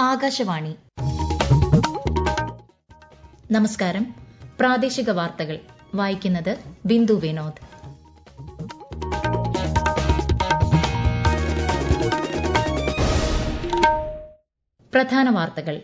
ആകാശവാണി നമസ്കാരം പ്രാദേശിക വാർത്തകൾ വായിക്കുന്നത് ബിന്ദു വിനോദ് പ്രധാന വാർത്തകൾ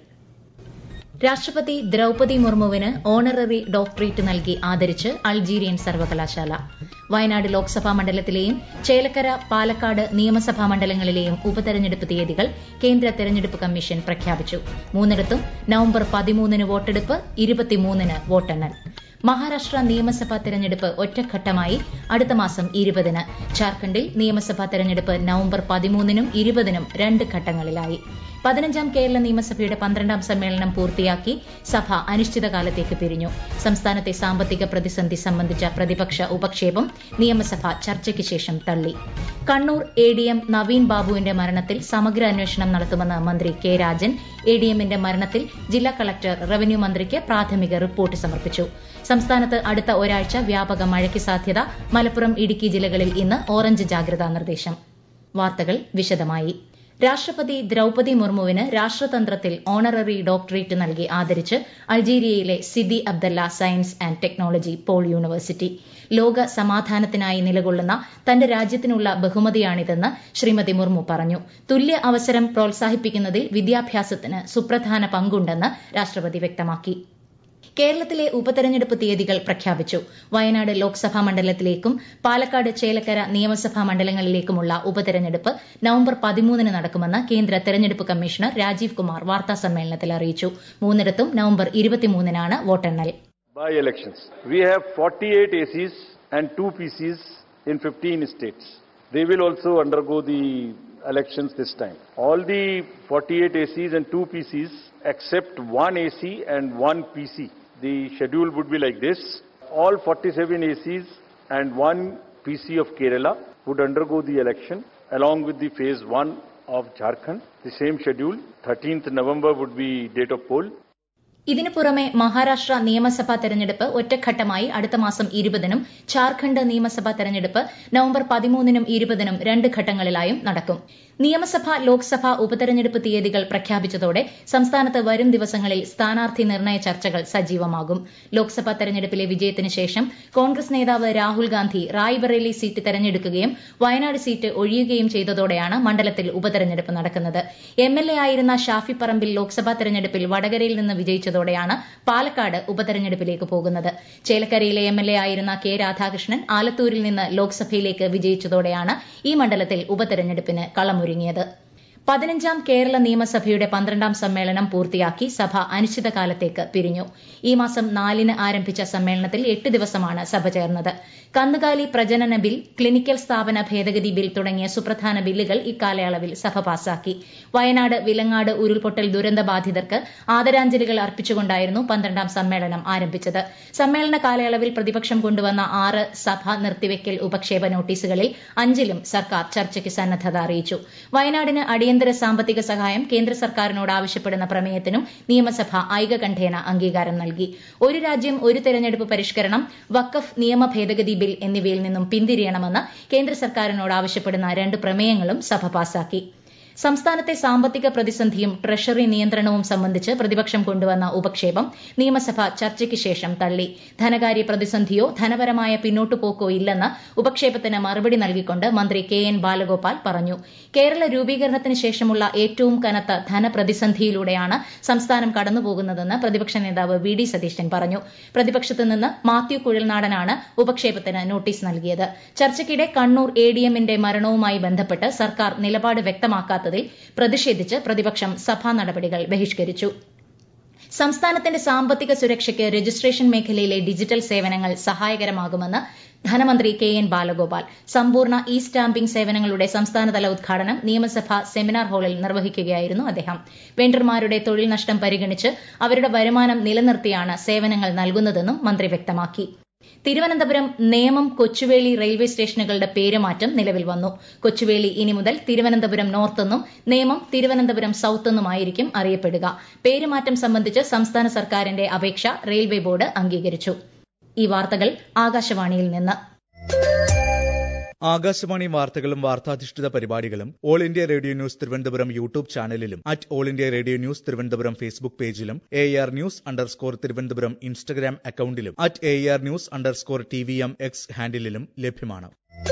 രാഷ്ട്രപതി ദ്രൌപതി മുർമുവിന് ഓണററി ഡോക്ടറേറ്റ് നൽകി ആദരിച്ച് അൾജീരിയൻ സർവകലാശാല വയനാട് ലോക്സഭാ മണ്ഡലത്തിലെയും ചേലക്കര പാലക്കാട് നിയമസഭാ മണ്ഡലങ്ങളിലെയും ഉപതെരഞ്ഞെടുപ്പ് തീയതികൾ കേന്ദ്ര തെരഞ്ഞെടുപ്പ് കമ്മീഷൻ പ്രഖ്യാപിച്ചു മൂന്നിടത്തും നവംബർ പതിമൂന്നിന് വോട്ടെടുപ്പ് ഇരുപത്തിമൂന്നിന് വോട്ടെണ്ണൽ മഹാരാഷ്ട്ര നിയമസഭാ തെരഞ്ഞെടുപ്പ് ഒറ്റഘട്ടമായി അടുത്ത മാസം ഇരുപതിന് ജാർഖണ്ഡിൽ നിയമസഭാ തെരഞ്ഞെടുപ്പ് നവംബർ പതിമൂന്നിനും ഇരുപതിനും രണ്ട് ഘട്ടങ്ങളിലായി പതിനഞ്ചാം കേരള നിയമസഭയുടെ പന്ത്രണ്ടാം സമ്മേളനം പൂർത്തിയാക്കി സഭ അനിശ്ചിതകാലത്തേക്ക് പിരിഞ്ഞു സംസ്ഥാനത്തെ സാമ്പത്തിക പ്രതിസന്ധി സംബന്ധിച്ച പ്രതിപക്ഷ ഉപക്ഷേപം നിയമസഭ ചർച്ചയ്ക്ക് ശേഷം തള്ളി Kannur A D M Naveen ബാബുവിന്റെ മരണത്തിൽ സമഗ്ര അന്വേഷണം നടത്തുമെന്ന് മന്ത്രി കെ രാജൻ എ ഡി എമ്മിന്റെ മരണത്തിൽ ജില്ലാ കളക്ടർ റവന്യൂ മന്ത്രിക്ക് പ്രാഥമിക റിപ്പോർട്ട് സമർപ്പിച്ചു സംസ്ഥാനത്ത് അടുത്ത ഒരാഴ്ച വ്യാപക മഴയ്ക്ക് സാധ്യത മലപ്പുറം ഇടുക്കി ജില്ലകളിൽ ഇന്ന് ഓറഞ്ച് ജാഗ്രതാ നിർദ്ദേശം വാർത്തകൾ വിശദമായി രാഷ്ട്രപതി ദ്രൌപതി മുർമുവിന് രാഷ്ട്രതന്ത്രത്തിൽ ഓണററി ഡോക്ടറേറ്റ് നൽകി ആദരിച്ച് അൾജീരിയയിലെ Sidi Abdellah science and technology pole university ലോക സമാധാനത്തിനായി നിലകൊള്ളുന്ന തന്റെ രാജ്യത്തിനുള്ള ബഹുമതിയാണിതെന്ന് ശ്രീമതി മുർമു പറഞ്ഞു തുല്യ അവസരം പ്രോത്സാഹിപ്പിക്കുന്നതിൽ വിദ്യാഭ്യാസത്തിന് സുപ്രധാന പങ്കുണ്ടെന്ന് രാഷ്ട്രപതി വ്യക്തമാക്കി കേരളത്തിലെ ഉപതെരഞ്ഞെടുപ്പ് തീയതികൾ പ്രഖ്യാപിച്ചു വയനാട് ലോക്സഭാ മണ്ഡലത്തിലേക്കും പാലക്കാട് ചേലക്കര നിയമസഭാ മണ്ഡലങ്ങളിലേക്കുമുള്ള ഉപതെരഞ്ഞെടുപ്പ് നവംബർ പതിമൂന്നിന് നടക്കുമെന്ന് കേന്ദ്ര തെരഞ്ഞെടുപ്പ് കമ്മീഷണർ രാജീവ് കുമാർ വാർത്താസമ്മേളനത്തിൽ അറിയിച്ചു മൂന്നിടത്തും നവംബർ ഇരുപത്തിമൂന്നിനാണ് വോട്ടെണ്ണൽ By elections. We have 48 ACs and 2 PCs in 15 states. They will also undergo the elections this time. All the 48 ACs and 2 PCs except one AC and one PC. The schedule would be like this. All 47 ACs and one PC of Kerala would undergo the election along with the phase 1 of Jharkhand. The same schedule. 13th November would be date of poll. ഇതിനു പുറമെ മഹാരാഷ്ട്ര നിയമസഭാ തെരഞ്ഞെടുപ്പ് ഒറ്റഘട്ടമായി അടുത്ത മാസം ഇരുപതിനും ഝാർഖണ്ഡ് നിയമസഭാ തെരഞ്ഞെടുപ്പ് November പതിമൂന്നിനും ഇരുപതിനും രണ്ട് ഘട്ടങ്ങളിലായും നടക്കും നിയമസഭ ലോക്സഭ ഉപതെരഞ്ഞെടുപ്പ് തീയതികൾ പ്രഖ്യാപിച്ചതോടെ സംസ്ഥാനത്ത് വരും ദിവസങ്ങളിൽ സ്ഥാനാർത്ഥി നിർണയ ചർച്ചകൾ സജീവമാകും ലോക്സഭാ തെരഞ്ഞെടുപ്പിലെ വിജയത്തിന് ശേഷം കോൺഗ്രസ് നേതാവ് രാഹുൽ ഗാന്ധി റായ്ബറേലി സീറ്റ് തെരഞ്ഞെടുക്കുകയും വയനാട് സീറ്റ് ഒഴിയുകയും ചെയ്തതോടെയാണ് മണ്ഡലത്തിൽ ഉപതെരഞ്ഞെടുപ്പ് നടക്കുന്നത് എം എൽ എ ആയിരുന്ന ഷാഫി പറമ്പിൽ ലോക്സഭാ തെരഞ്ഞെടുപ്പിൽ വടകരയിൽ നിന്ന് വിജയിച്ചതോടെയാണ് പാലക്കാട് ഉപതെരഞ്ഞെടുപ്പിലേക്ക് പോകുന്നത് ചേലക്കരയിലെ എം എൽ എ ആയിരുന്ന കെ രാധാകൃഷ്ണൻ ആലത്തൂരിൽ നിന്ന് ലോക്സഭയിലേക്ക് വിജയിച്ചതോടെയാണ് ഈ മണ്ഡലത്തിൽ ഉപതെരഞ്ഞെടുപ്പിന് കളമൊരുങ്ങിയത് പതിനഞ്ചാം കേരള നിയമസഭയുടെ പന്ത്രണ്ടാം സമ്മേളനം പൂർത്തിയാക്കി സഭ അനിശ്ചിതകാലത്തേക്ക് പിരിഞ്ഞു ഈ മാസം നാലിന് ആരംഭിച്ച സമ്മേളനത്തിൽ എട്ട് ദിവസമാണ് സഭ ചേർന്നത് കന്നുകാലി പ്രജനന ബിൽ ക്ലിനിക്കൽ സ്ഥാപന ഭേദഗതി ബിൽ തുടങ്ങിയ സുപ്രധാന ബില്ലുകൾ ഇക്കാലയളവിൽ സഭ പാസാക്കി വയനാട് വിലങ്ങാട് ഉരുൾപൊട്ടൽ ദുരന്ത ബാധിതർക്ക് ആദരാഞ്ജലികൾ അർപ്പിച്ചുകൊണ്ടായിരുന്നു പന്ത്രണ്ടാം സമ്മേളനം ആരംഭിച്ചത് സമ്മേളന കാലയളവിൽ പ്രതിപക്ഷം കൊണ്ടുവന്ന ആറ് സഭ നിർത്തിവെക്കൽ ഉപക്ഷേപ നോട്ടീസുകളിൽ അഞ്ചിലും സർക്കാർ ചർച്ചയ്ക്ക് സന്നദ്ധത അറിയിച്ചു വയനാടിന് അടിയന്തര സാമ്പത്തിക സഹായം കേന്ദ്ര സർക്കാരിനോട് ആവശ്യപ്പെടുന്ന പ്രമേയത്തിനും നിയമസഭ ഐകകണ്ഠേന അംഗീകാരം നൽകി ഒരു രാജ്യം ഒരു തെരഞ്ഞെടുപ്പ് പരിഷ്കരണം വഖഫ് നിയമ ഭേദഗതി ബിൽ എന്നിവയിൽ നിന്നും പിന്തിരിയണമെന്ന് കേന്ദ്ര സർക്കാരിനോട് ആവശ്യപ്പെടുന്ന രണ്ട് പ്രമേയങ്ങളും സഭ പാസാക്കി സംസ്ഥാനത്തെ സാമ്പത്തിക പ്രതിസന്ധിയും ട്രഷറി നിയന്ത്രണവും സംബന്ധിച്ച് പ്രതിപക്ഷം കൊണ്ടുവന്ന ഉപക്ഷേപം നിയമസഭ ചർച്ചയ്ക്ക് ശേഷം തള്ളി ധനകാര്യ പ്രതിസന്ധിയോ ധനപരമായ പിന്നോട്ടുപോക്കോ ഇല്ലെന്ന് ഉപക്ഷേപത്തിന് മറുപടി നൽകിക്കൊണ്ട് മന്ത്രി കെ എൻ ബാലഗോപാൽ പറഞ്ഞു കേരള രൂപീകരണത്തിന് ശേഷമുള്ള ഏറ്റവും കനത്ത ധനപ്രതിസന്ധിയിലൂടെയാണ് സംസ്ഥാനം കടന്നുപോകുന്നതെന്ന് പ്രതിപക്ഷ നേതാവ് വി ഡി സതീശൻ പറഞ്ഞു പ്രതിപക്ഷത്ത് നിന്ന് മാത്യു കുഴൽനാടനാണ് ഉപക്ഷേപത്തിന് നോട്ടീസ് നൽകിയത് ചർച്ചയ്ക്കിടെ കണ്ണൂർ എ ഡി എമ്മിന്റെ മരണവുമായി ബന്ധപ്പെട്ട് സർക്കാർ നിലപാട് വ്യക്തമാക്കാത്ത നടത്താത്തതിൽ പ്രതിഷേധിച്ച് പ്രതിപക്ഷം സഭാ നടപടികൾ ബഹിഷ്കരിച്ചു സംസ്ഥാനത്തിന്റെ സാമ്പത്തിക സുരക്ഷയ്ക്ക് രജിസ്ട്രേഷൻ മേഖലയിലെ ഡിജിറ്റൽ സേവനങ്ങൾ സഹായകരമാകുമെന്ന് ധനമന്ത്രി കെ എൻ ബാലഗോപാൽ സമ്പൂർണ്ണ ഇ സ്റ്റാമ്പിംഗ് സേവനങ്ങളുടെ സംസ്ഥാനതല ഉദ്ഘാടനം നിയമസഭാ സെമിനാർ ഹാളിൽ നിർവഹിക്കുകയായിരുന്നു അദ്ദേഹം വെണ്ടർമാരുടെ തൊഴിൽ നഷ്ടം പരിഗണിച്ച് അവരുടെ വരുമാനം നിലനിർത്തിയാണ് സേവനങ്ങൾ നൽകുന്നതെന്നും മന്ത്രി വ്യക്തമാക്കി തിരുവനന്തപുരം നേമം കൊച്ചുവേളി റെയിൽവേ സ്റ്റേഷനുകളുടെ പേരുമാറ്റം നിലവിൽ വന്നു കൊച്ചുവേളി ഇനി മുതൽ തിരുവനന്തപുരം നോർത്ത് എന്നും നേമം തിരുവനന്തപുരം സൌത്ത് എന്നുമായിരിക്കും അറിയപ്പെടുക പേരുമാറ്റം സംബന്ധിച്ച് സംസ്ഥാന സർക്കാരിന്റെ അപേക്ഷ റെയിൽവേ ബോർഡ് അംഗീകരിച്ചു ഈ വാർത്തകൾ ആകാശവാണിയിൽ നിന്ന് ആകാശവാണി വാർത്തകളും വാർത്താധിഷ്ഠിത പരിപാടികളും All India Radio news Thiruvananthapuram YouTube ചാനലിലും at All India Radio news Thiruvananthapuram Facebook പേജിലും A R news underscore Thiruvananthapuram Instagram അക്കൌണ്ടിലും at A R news underscore T V M X ഹാൻഡിലും ലഭ്യമാണ്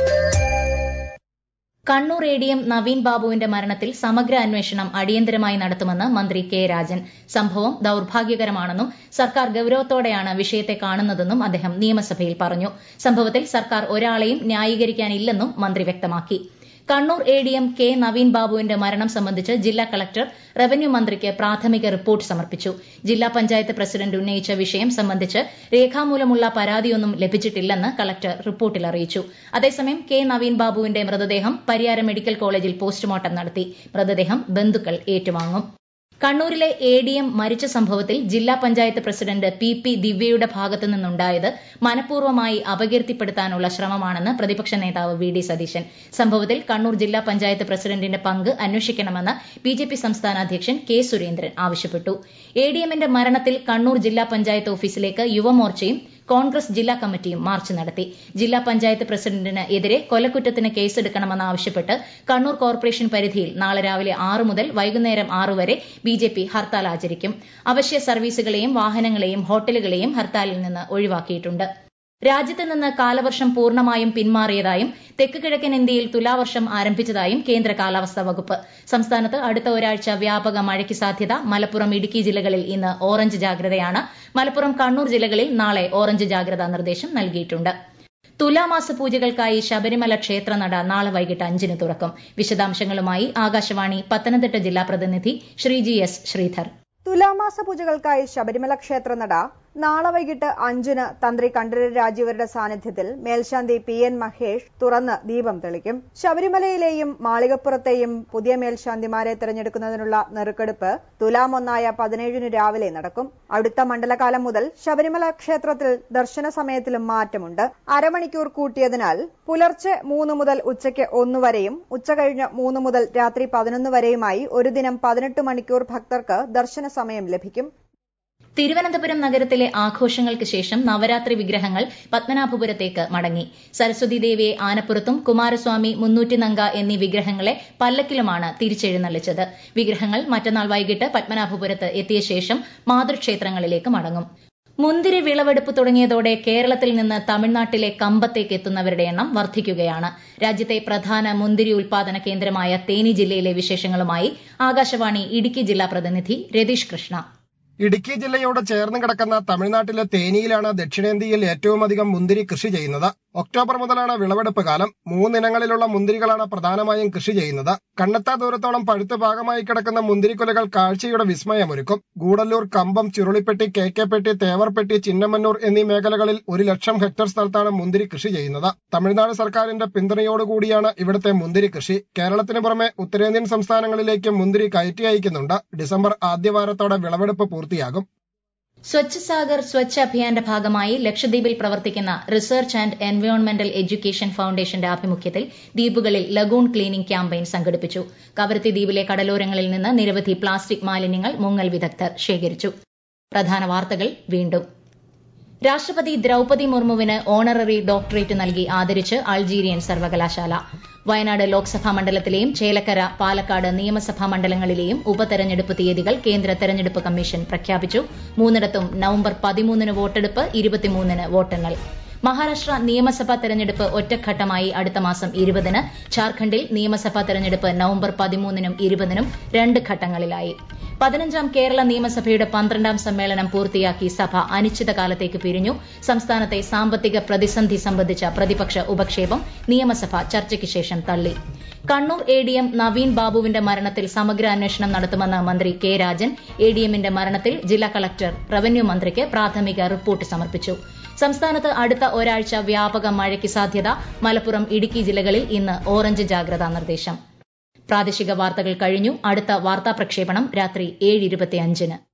Kannur A D M Naveen ബാബുവിന്റെ മരണത്തിൽ സമഗ്ര അന്വേഷണം അടിയന്തരമായി നടത്തുമെന്ന് മന്ത്രി കെ രാജൻ സംഭവം ദൌർഭാഗ്യകരമാണെന്നും സർക്കാർ ഗൌരവത്തോടെയാണ് വിഷയത്തെ കാണുന്നതെന്നും അദ്ദേഹം നിയമസഭയിൽ പറഞ്ഞു സംഭവത്തിൽ സർക്കാർ ഒരാളെയും ന്യായീകരിക്കാനില്ലെന്നും മന്ത്രി വ്യക്തമാക്കി Kannur A D M K Naveen ബാബുവിന്റെ മരണം സംബന്ധിച്ച് ജില്ലാ കളക്ടർ റവന്യൂ മന്ത്രിക്ക് പ്രാഥമിക റിപ്പോർട്ട് സമർപ്പിച്ചു ജില്ലാ പഞ്ചായത്ത് പ്രസിഡന്റ് ഉന്നയിച്ച വിഷയം സംബന്ധിച്ച് രേഖാമൂലമുള്ള പരാതിയൊന്നും ലഭിച്ചിട്ടില്ലെന്ന് കളക്ടർ റിപ്പോർട്ടിൽ അറിയിച്ചു അതേസമയം കെ നവീൻ ബാബുവിന്റെ മൃതദേഹം പരിയാരം മെഡിക്കൽ കോളേജിൽ പോസ്റ്റ്മോർട്ടം നടത്തി മൃതദേഹം ബന്ധുക്കൾ ഏറ്റുവാങ്ങും കണ്ണൂരിലെ എ ഡി എം മരിച്ച സംഭവത്തിൽ ജില്ലാ പഞ്ചായത്ത് പ്രസിഡന്റ് പി പി ദിവ്യയുടെ ഭാഗത്തു നിന്നുണ്ടായത് മനഃപൂർവ്വമായി അപകീർത്തിപ്പെടുത്താനുള്ള ശ്രമമാണെന്ന് പ്രതിപക്ഷ നേതാവ് വി ഡി സതീശൻ സംഭവത്തിൽ കണ്ണൂർ ജില്ലാ പഞ്ചായത്ത് പ്രസിഡന്റിന്റെ പങ്ക് അന്വേഷിക്കണമെന്ന് ബി ജെ പി സംസ്ഥാന അധ്യക്ഷൻ കെ സുരേന്ദ്രൻ ആവശ്യപ്പെട്ടു എ ഡി എമ്മിന്റെ മരണത്തിൽ കണ്ണൂർ ജില്ലാ പഞ്ചായത്ത് ഓഫീസിലേക്ക് യുവമോർച്ചയും കോൺഗ്രസ് ജില്ലാ കമ്മിറ്റിയും മാർച്ച് നടത്തി ജില്ലാ പഞ്ചായത്ത് പ്രസിഡന്റിന് എതിരെ കൊലക്കുറ്റത്തിന് കേസെടുക്കണമെന്നാവശ്യപ്പെട്ട് കണ്ണൂർ കോർപ്പറേഷൻ പരിധിയിൽ നാളെ രാവിലെ ആറ് മുതൽ വൈകുന്നേരം ആറ് വരെ ബിജെപി ഹർത്താൽ ആചരിക്കും അവശ്യ സർവീസുകളെയും വാഹനങ്ങളെയും ഹോട്ടലുകളെയും ഹർത്താലിൽ നിന്ന് ഒഴിവാക്കിയിട്ടുണ്ട് രാജ്യത്ത് നിന്ന് കാലവർഷം പൂർണ്ണമായും പിന്മാറിയതായും തെക്ക് കിഴക്കൻ ഇന്ത്യയിൽ തുലാവർഷം ആരംഭിച്ചതായും കേന്ദ്ര കാലാവസ്ഥാ വകുപ്പ് സംസ്ഥാനത്ത് അടുത്ത ഒരാഴ്ച വ്യാപക മഴയ്ക്ക് സാധ്യത മലപ്പുറം ഇടുക്കി ജില്ലകളിൽ ഇന്ന് ഓറഞ്ച് ജാഗ്രതയാണ് മലപ്പുറം കണ്ണൂർ ജില്ലകളിൽ നാളെ ഓറഞ്ച് ജാഗ്രതാ നിർദ്ദേശം നൽകിയിട്ടുണ്ട് തുലാമാസ പൂജകൾക്കായി ശബരിമല ക്ഷേത്രനട നാളെ വൈകിട്ട് അഞ്ചിന് തുറക്കും വിശദാംശങ്ങളുമായി ആകാശവാണി പത്തനംതിട്ട ജില്ലാ പ്രതിനിധി ശ്രീജി എസ് ശ്രീധർ തുലാമാസ പൂജകൾക്കായി ശബരിമല ക്ഷേത്രനട നാളെ വൈകിട്ട് അഞ്ചിന് തന്ത്രി കണ്ഠരര് രാജീവരുടെ സാന്നിധ്യത്തിൽ മേൽശാന്തി പി എൻ മഹേഷ് തുറന്ന് ദീപം തെളിക്കും ശബരിമലയിലെയും മാളികപ്പുറത്തെയും പുതിയ മേൽശാന്തിമാരെ തെരഞ്ഞെടുക്കുന്നതിനുള്ള നെറുക്കെടുപ്പ് തുലാം ഒന്നായ പതിനേഴിന് രാവിലെ നടക്കും അടുത്ത മണ്ഡലകാലം മുതൽ ശബരിമല ക്ഷേത്രത്തിൽ ദർശന സമയത്തിലും മാറ്റമുണ്ട് അരമണിക്കൂർ കൂട്ടിയതിനാൽ പുലർച്ചെ മൂന്ന് മുതൽ ഉച്ചയ്ക്ക് ഒന്ന് വരെയും ഉച്ചകഴിഞ്ഞ് മൂന്ന് മുതൽ രാത്രി പതിനൊന്ന് വരെയുമായി ഒരു ദിനം പതിനെട്ട് മണിക്കൂർ ഭക്തർക്ക് ദർശന സമയം ലഭിക്കും തിരുവനന്തപുരം നഗരത്തിലെ ആഘോഷങ്ങൾക്ക് ശേഷം നവരാത്രി വിഗ്രഹങ്ങൾ പത്മനാഭപുരത്തേക്ക് മടങ്ങി സരസ്വതി ദേവിയെ ആനപ്പുറത്തും കുമാരസ്വാമി മുന്നൂറ്റിനങ്ക എന്നീ വിഗ്രഹങ്ങളെ പല്ലക്കിലുമാണ് തിരിച്ചെഴുന്നള്ളിച്ചത് വിഗ്രഹങ്ങൾ മറ്റന്നാൾ വൈകിട്ട് പത്മനാഭപുരത്ത് എത്തിയ ശേഷം മാതൃക്ഷേത്രങ്ങളിലേക്ക് മടങ്ങും മുന്തിരി വിളവെടുപ്പ് തുടങ്ങിയതോടെ കേരളത്തിൽ നിന്ന് തമിഴ്നാട്ടിലെ കമ്പത്തേക്ക് എത്തുന്നവരുടെ എണ്ണം വർദ്ധിക്കുകയാണ് രാജ്യത്തെ പ്രധാന മുന്തിരി ഉൽപാദന കേന്ദ്രമായ തേനി ജില്ലയിലെ വിശേഷങ്ങളുമായി ആകാശവാണി ഇടുക്കി ജില്ലാ പ്രതിനിധി രതീഷ് കൃഷ്ണ ഇടുക്കി ജില്ലയോട് ചേർന്ന് കിടക്കുന്ന തമിഴ്നാട്ടിലെ തേനിയിലാണ് ദക്ഷിണേന്ത്യയിൽ ഏറ്റവും അധികം മുന്തിരി കൃഷി ചെയ്യുന്നത് ഒക്ടോബർ മുതലാണ് വിളവെടുപ്പ് കാലം മൂന്നിനങ്ങളിലുള്ള മുന്തിരികളാണ് പ്രധാനമായും കൃഷി ചെയ്യുന്നത് കണ്ണെത്താ ദൂരത്തോളം പഴുത്ത് ഭാഗമായി കിടക്കുന്ന മുന്തിരിക്കൊലകൾ കാഴ്ചയുടെ വിസ്മയമൊരുക്കും ഗൂഡല്ലൂർ കമ്പം ചുരുളിപ്പെട്ടി കെ കെ പെട്ടി തേവർപ്പെട്ടി ചിന്നമന്നൂർ എന്നീ മേഖലകളിൽ ഒരു ലക്ഷം ഹെക്ടർ സ്ഥലത്താണ് മുന്തിരി കൃഷി ചെയ്യുന്നത് തമിഴ്നാട് സർക്കാരിന്റെ പിന്തുണയോടുകൂടിയാണ് ഇവിടുത്തെ മുന്തിരി കൃഷി കേരളത്തിന് പുറമെ ഉത്തരേന്ത്യൻ സംസ്ഥാനങ്ങളിലേക്ക് മുന്തിരി കയറ്റി അയക്കുന്നുണ്ട് ഡിസംബർ ആദ്യവാരത്തോടെ വിളവെടുപ്പ് പൂർത്തിയാകും സ്വച്ഛ് സാഗർ സ്വച്ഛ് അഭിയാന്റെ ഭാഗമായി ലക്ഷദ്വീപിൽ പ്രവർത്തിക്കുന്ന റിസർച്ച് ആൻഡ് എൻവയോൺമെന്റൽ എഡ്യൂക്കേഷൻ ഫൌണ്ടേഷന്റെ ആഭിമുഖ്യത്തിൽ ദ്വീപുകളിൽ ലഗൂൺ ക്ലീനിംഗ് ക്യാമ്പയിൻ സംഘടിപ്പിച്ചു കവരത്തി ദ്വീപിലെ കടലോരങ്ങളിൽ നിന്ന് നിരവധി പ്ലാസ്റ്റിക് മാലിന്യങ്ങൾ മുങ്ങൽ വിദഗ്ധർ ശേഖരിച്ചു പ്രധാന വാർത്തകൾ വീണ്ടും രാഷ്ട്രപതി ദ്രൌപതി മുർമുവിന് ഓണററി ഡോക്ടറേറ്റ് നൽകി ആദരിച്ച് അൾജീരിയൻ സർവകലാശാല വയനാട് ലോക്സഭാ മണ്ഡലത്തിലെയും ചേലക്കര പാലക്കാട് നിയമസഭാ മണ്ഡലങ്ങളിലെയും ഉപതെരഞ്ഞെടുപ്പ് തീയതികൾ കേന്ദ്ര തെരഞ്ഞെടുപ്പ് കമ്മീഷൻ പ്രഖ്യാപിച്ചു മൂന്നിടത്തും നവംബർ പതിമൂന്നിന് വോട്ടെടുപ്പ് ഇരുപത്തിമൂന്നിന് വോട്ടെണ്ണൽ മഹാരാഷ്ട്ര നിയമസഭാ തെരഞ്ഞെടുപ്പ് ഒറ്റഘട്ടമായി അടുത്ത മാസം ഇരുപതിന് ഝാർഖണ്ഡിൽ നിയമസഭാ തെരഞ്ഞെടുപ്പ് നവംബർ പതിമൂന്നിനും ഇരുപതിനും രണ്ട് ഘട്ടങ്ങളിലായി പതിനഞ്ചാം കേരള നിയമസഭയുടെ പന്ത്രണ്ടാം സമ്മേളനം പൂർത്തിയാക്കി സഭ അനിശ്ചിതകാലത്തേക്ക് പിരിഞ്ഞു സംസ്ഥാനത്തെ സാമ്പത്തിക പ്രതിസന്ധി സംബന്ധിച്ച പ്രതിപക്ഷ ഉപക്ഷേപം നിയമസഭ ചർച്ചയ്ക്ക് ശേഷം തള്ളി Kannur A D M Naveen ബാബുവിന്റെ മരണത്തിൽ സമഗ്ര അന്വേഷണം നടത്തുമെന്ന് മന്ത്രി കെ രാജൻ എ ഡി എമ്മിന്റെ മരണത്തിൽ ജില്ലാ കളക്ടർ റവന്യൂ മന്ത്രിക്ക് പ്രാഥമിക റിപ്പോർട്ട് സമർപ്പിച്ചു സംസ്ഥാനത്ത് അടുത്ത ഒരാഴ്ച വ്യാപക മഴയ്ക്ക് സാധ്യത മലപ്പുറം ഇടുക്കി ജില്ലകളിൽ ഇന്ന് ഓറഞ്ച് ജാഗ്രതാ നിർദ്ദേശം പ്രാദേശിക വാർത്തകൾ കഴിഞ്ഞു അടുത്ത വാർത്താ പ്രക്ഷേപണം രാത്രി ഏഴ് ഇരുപത്തിയഞ്ചിന്